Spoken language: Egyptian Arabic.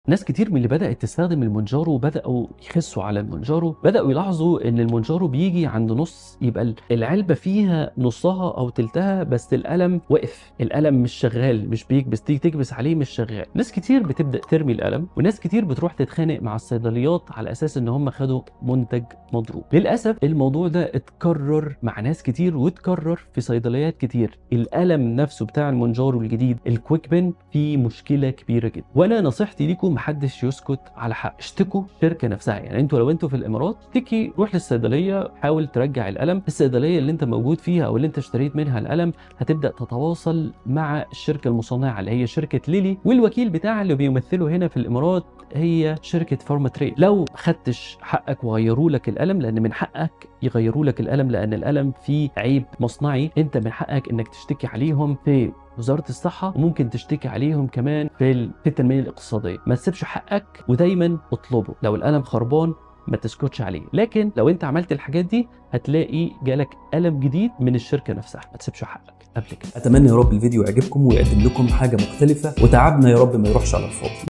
ناس كتير من اللي بدأت تستخدم المونجارو بدأوا يخسوا على المونجارو بدأوا يلاحظوا ان المونجارو بيجي عند نص يبقى العلبة فيها نصها او تلتها بس القلم واقف القلم مش شغال مش بيكبس تيجي تكبس عليه مش شغال ناس كتير بتبدأ ترمي القلم وناس كتير بتروح تتخانق مع الصيدليات على اساس ان هم خدوا منتج مضروب للأسف الموضوع ده اتكرر مع ناس كتير واتكرر في صيدليات كتير القلم نفسه بتاع المونجارو الجديد الكويك بن فيه مشكلة كبيرة جدا وانا نصيحتي ليكم محدش يسكت على حق اشتكوا الشركه نفسها يعني انتوا لو انتوا في الامارات تيجي روح للصيدليه حاول ترجع القلم الصيدليه اللي انت موجود فيها او اللي انت اشتريت منها القلم هتبدا تتواصل مع الشركه المصنعه اللي هي شركه ليلي والوكيل بتاعها اللي بيمثله هنا في الامارات هي شركه فارما تريد لو خدتش حقك وغيروا لك القلم لان من حقك يغيروا لك القلم لان القلم فيه عيب مصنعي انت من حقك انك تشتكي عليهم في وزاره الصحه وممكن تشتكي عليهم كمان في في التنميه الاقتصاديه ما تسيبش حقك ودايما اطلبه لو القلم خربان ما تسكتش عليه لكن لو انت عملت الحاجات دي هتلاقي جالك قلم جديد من الشركه نفسها ما تسيبش حقك قبل كده اتمنى يا رب الفيديو يعجبكم ويقدم لكم حاجه مختلفه وتعبنا يا رب ما يروحش على الفاضي